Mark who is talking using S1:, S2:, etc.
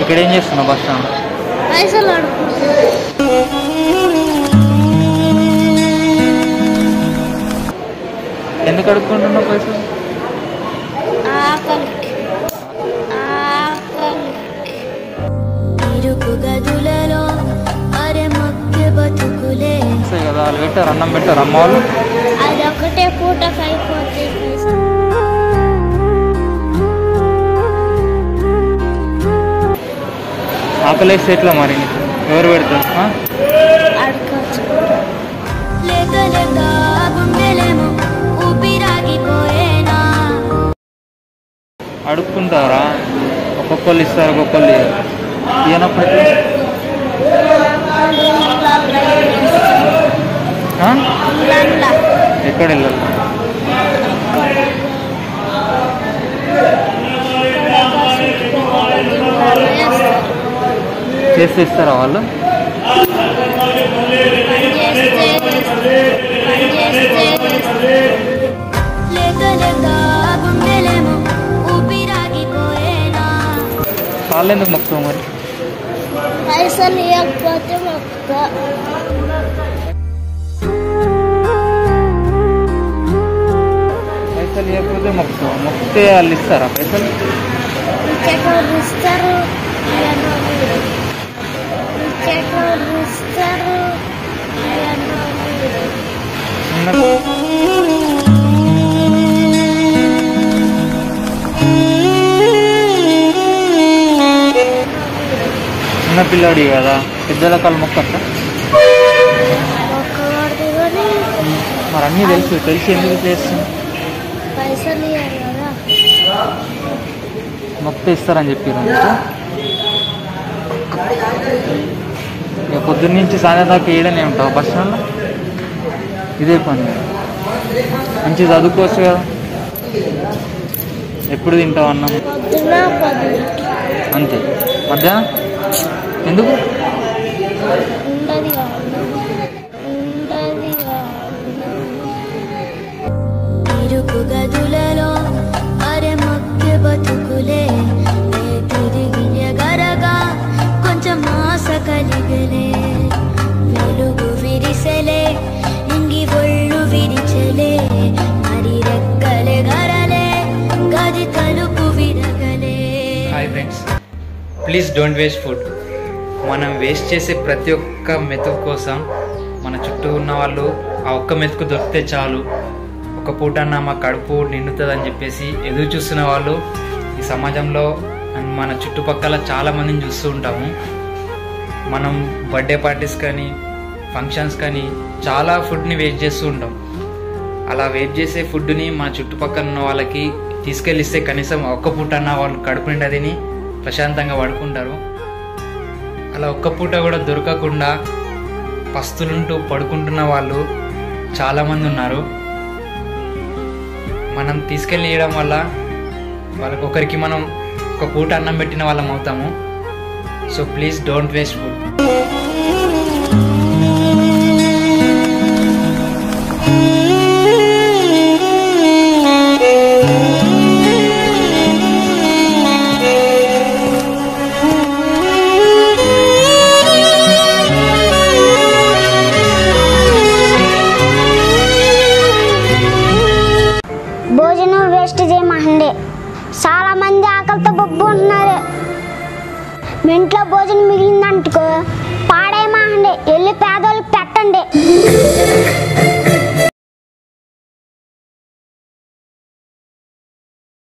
S1: ఇక్కడ ఏం చేస్తున్నావు బస్ స్టాండ్
S2: పైసలు అడుగు
S1: ఎందుకు అడుక్కుంటున్నావు పైసలు
S2: ఆకలికి ఆకలి
S3: ఇరుకు గదులలో అరె మొక్కె బతుకులే
S1: వస్తాయి కదా వాళ్ళు పెట్టారు అన్నం పెట్టారు అమ్మ వాళ్ళు
S2: అది ఒకటే పూటకి అయిపోతాయి పైసలు
S1: ఆకలేస్తే ఎట్లా మరి నీకు? ఎవరు పెడతారు ఆ?
S2: అడగచ్చు
S3: లేక లేక గుండెలేమో ఊపిరాగిపోయేనా
S1: అడుక్కుంటారా ఒక్కొక్కళ్ళు ఇస్తారు ఒక్కొక్కళ్ళు ఇయ్యరు. ఇయ్యనప్పుడు ఎట్లా? ఆ?
S2: ఇళ్ళల్లో
S1: ఎక్కడ వెళ్ళాలి చేస్తే ఇస్తారా వాళ్ళు
S3: లేక లేక గుండెలేమో ఊపిరాగిపోయేనా
S1: వాళ్ళు ఎందుకు మొక్కుతావు మరి
S2: పైసలు ఇవ్వకపోతే మొక్క
S1: పైసలు ఇవ్వకపోతే మొక్కుతావు మొక్కితే వాళ్ళు ఇస్తారా పైసలు
S2: ఇచ్చేటోళ్ళు ఇస్తారు ఇవ్వనోళ్ళు ఇచ్చేటోళ్ళు ఇస్తారు ఇవ్వనోళ్ళు
S1: చిన్న చిన్న పిల్లాడి కదా పెద్దల కాలు మొక్కట
S2: ఒక్కవాడిది కానీ
S1: మరి అన్నీ తెలుసు తెలిసి ఎందుకు చేస్తుంది
S2: పైసలు ఇవ్వాలి కదా
S1: మొక్కితే ఇస్తారని చెప్పారు ఇక పొద్దున్న నుంచి సాయంత్రం దాకా ఏడనే ఉంటావు బస్ స్టాండ్లో ఇదే పని మంచి చదువుకోవచ్చు కదా ఎప్పుడు తింటావు అన్నం
S2: పొద్దున పొద్దున
S1: అంతే మధ్యాహ్నం ఎందుకు
S2: ఉండదు ఉండదు
S3: ఇరుకు గదులలో అరె మొక్కె బతుకులే నే తిరిగి ఎగరగా కొంచెం ఆశ కలిగలే వెలుగు విరిసెలే ఇంగి ఒళ్ళు విరిచలే మరి రెక్కలే గరలే గది తలుపు విరగలే
S1: hi friends please don't waste food మనం వేస్ట్ చేసే ప్రతి ఒక్క మెతుకు కోసం మన చుట్టూ ఉన్న వాళ్ళు ఆ ఒక్క మెతుకు దొరికితే చాలు ఒక పూటన్నా మా కడుపు నిండుతుందని చెప్పేసి ఎదురు చూస్తున్న వాళ్ళు ఈ సమాజంలో అండ్ మన చుట్టుపక్కల చాలా మందిని చూస్తూ ఉంటాము మనం బర్త్డే పార్టీస్ కానీ ఫంక్షన్స్ కానీ చాలా ఫుడ్ని వేస్ట్ చేస్తూ ఉంటాం అలా వెయిట్ చేసే ఫుడ్ని మన చుట్టుపక్కల ఉన్న వాళ్ళకి తీసుకెళ్ళిస్తే కనీసం ఒక్క పూట అన్న వాళ్ళు కడుపు నిండా తిని ప్రశాంతంగా పడుకుంటారు అలా ఒక్క పూట కూడా దొరకకుండా పస్తులుంటూ పడుకుంటున్న వాళ్ళు చాలామంది ఉన్నారు మనం తీసుకెళ్ళి ఇవ్వడం వల్ల వాళ్ళకి ఒకరికి మనం ఒక పూట అన్నం పెట్టిన వాళ్ళం అవుతాము so please don't waste food
S2: భోజనం వేస్ట్ చేయమండే చాలా మంది ఆకలితో బొబ్బు ఉంటున్నారు మీ ఇంట్లో భోజనం మిగిలిందనుకో